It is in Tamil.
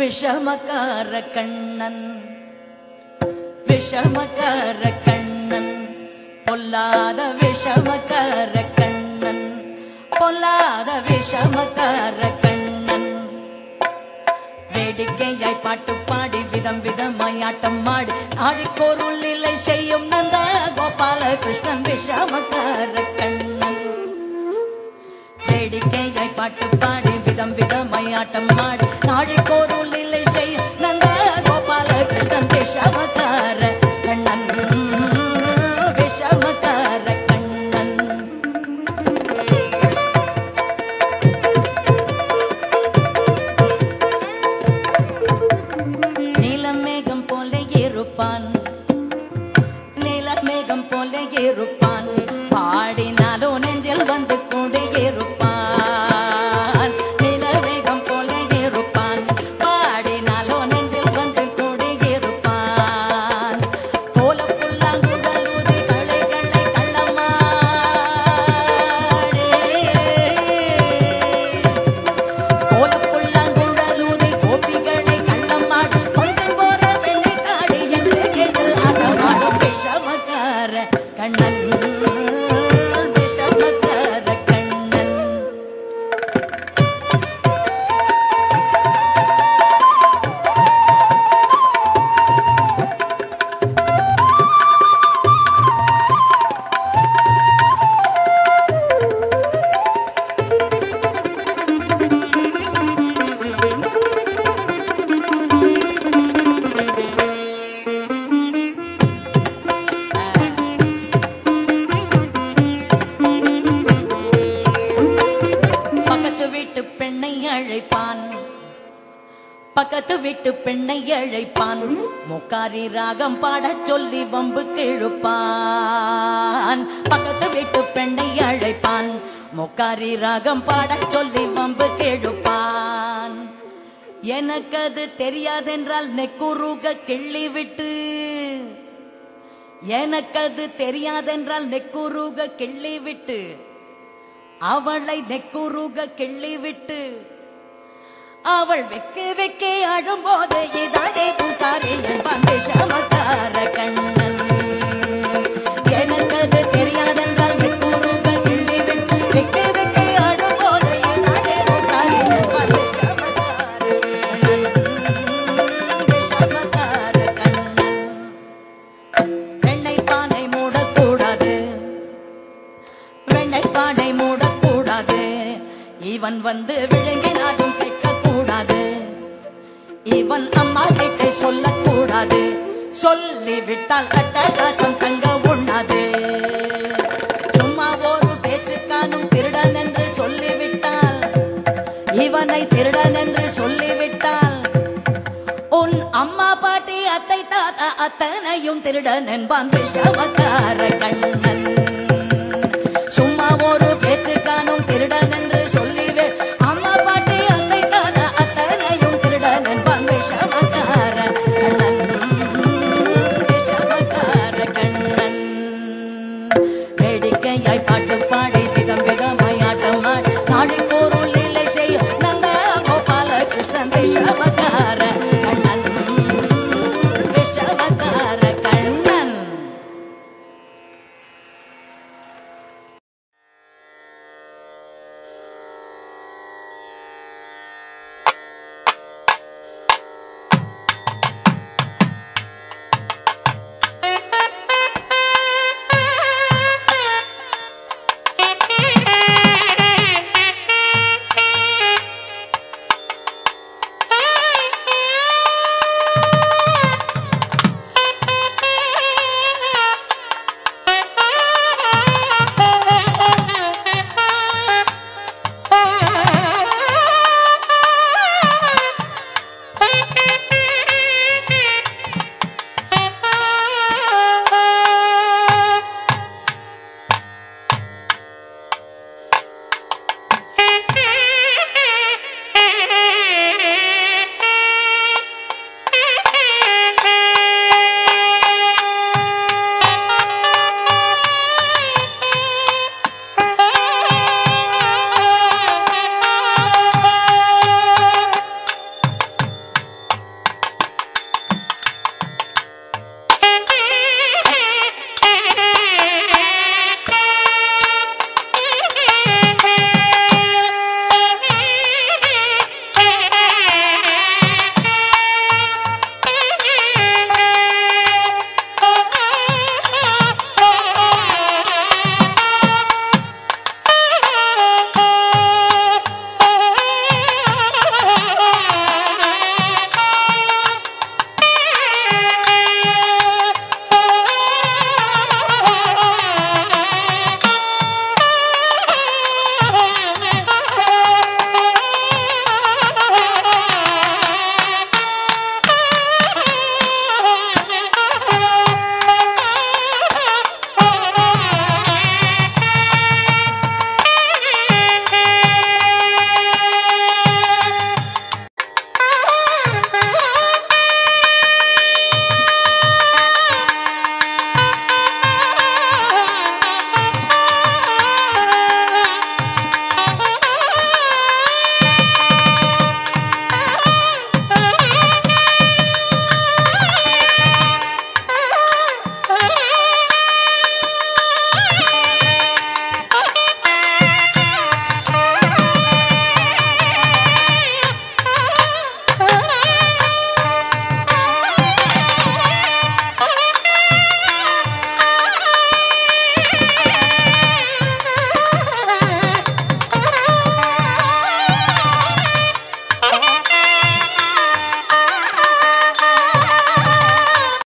விஷமக்கார கண்ணன் விஷமக்கார கண்ணன் பொல்லாத விஷமக்கார கண்ணன் பொல்லாத விஷமக்கார கண்ணன் வேடிக்கையாய் பாட்டு பாடி விதம் விதமாய் ஆட்டம் ஆடி ஆடிக்கோருள் இல்லை செய்யும் நந்த கோபால கிருஷ்ணன் விஷமக்கார கண்ணன் வேடிக்கையாய் பாட்டு பாடி விதம் விதமாய் ஆட்டம் ஆடி நாழிக்கோருள் இல்லை செய்யும் நந்த கோபால கிருஷ்ணன் விஷமக்கார கண்ணன் விஷமக்கார கண்ணன் நீலமேகம் போல இருப்பான் நீலமேகம் போல இருப்பான் பாடினாலோ நெஞ்சில் வந்து கூட இருப்பான் நீலமேகம் போல இருப்பான் பாடினாலோ நெஞ்சில் வந்து கூட இருப்பான் கோல புல்லாங்குழலுதி களை களை கள்ளமாடே கோலப்புல்லாங்குழலூதி கோபிகளை கள்ளமாடு கொஞ்சம் போற வெள்ளை காடு என்று கேட்டு ஆட்டமாடும் விஷமக்கார கண்ணன் விஷமக்கார கண்ணன் பக்கத்து வீட்டு பெண்ணை அழைப்பான் பக்கத்து வீட்டு பெண்ணை அழைப்பான் முக்காரி ராகம் பாடச் சொல்லி வம்பு கிழுப்பான் பக்கத்து வீட்டு பெண்ணை அழைப்பான் முக்காரி ராகம் பாடச் சொல்லி வம்பு கிழுப்பான் எனக்கு அது தெரியாதென்றால் நெக்குருக கிள்ளி விட்டு எனக்கு அது தெரியாதென்றால் நெக்குருக கிள்ளி விட்டு அவளை நெக்குருக கிள்ளி விட்டு அவள் வெக்க வெக்க அழும்போது இதானே பூக்காரே என்பான் விஷமக்கார கண்ணன் எனக்கு அது தெரியாதென்றால் நெக்குருக கிள்ளி விட்டு வெக்க வெக்க அழும்போது இதானே பூக்காரே என்பான் விஷமக்கார கண்ணன் விஷமக்கார கண்ணன் வெண்ணெய் பானை மூடக்கூடாது வெண்ணெய் பானை மூடக்கூடாது இவன் வந்து விழுங்கினாலும் கேட்கக்கூடாது இவன் அம்மா கிட்ட சொல்லக்கூடாது சொல்லிவிட்டால் அட்டகாசம் தங்க உண்ணாது சும்மா ஒரு பேச்சுக்கானும் திருடன் என்று சொல்லிவிட்டால் இவனை திருடன் என்று சொல்லிவிட்டால் உன் அம்மா பாட்டி அத்தை தாத்தா அத்தனையும் திருடன் என்பான் விஷமக்கார கண்ணன் சும்மா ஒரு பேச்சுக்கானும் திருடன் என்று சொல்லிவே அம்மா பாட்டி அத்தை தாத்தா அத்தனையும் திருடன் என்பான் விஷமக்கார கண்ணன் விஷமக்கார கண்ணன் வேடிக்கையாய் பாட்டு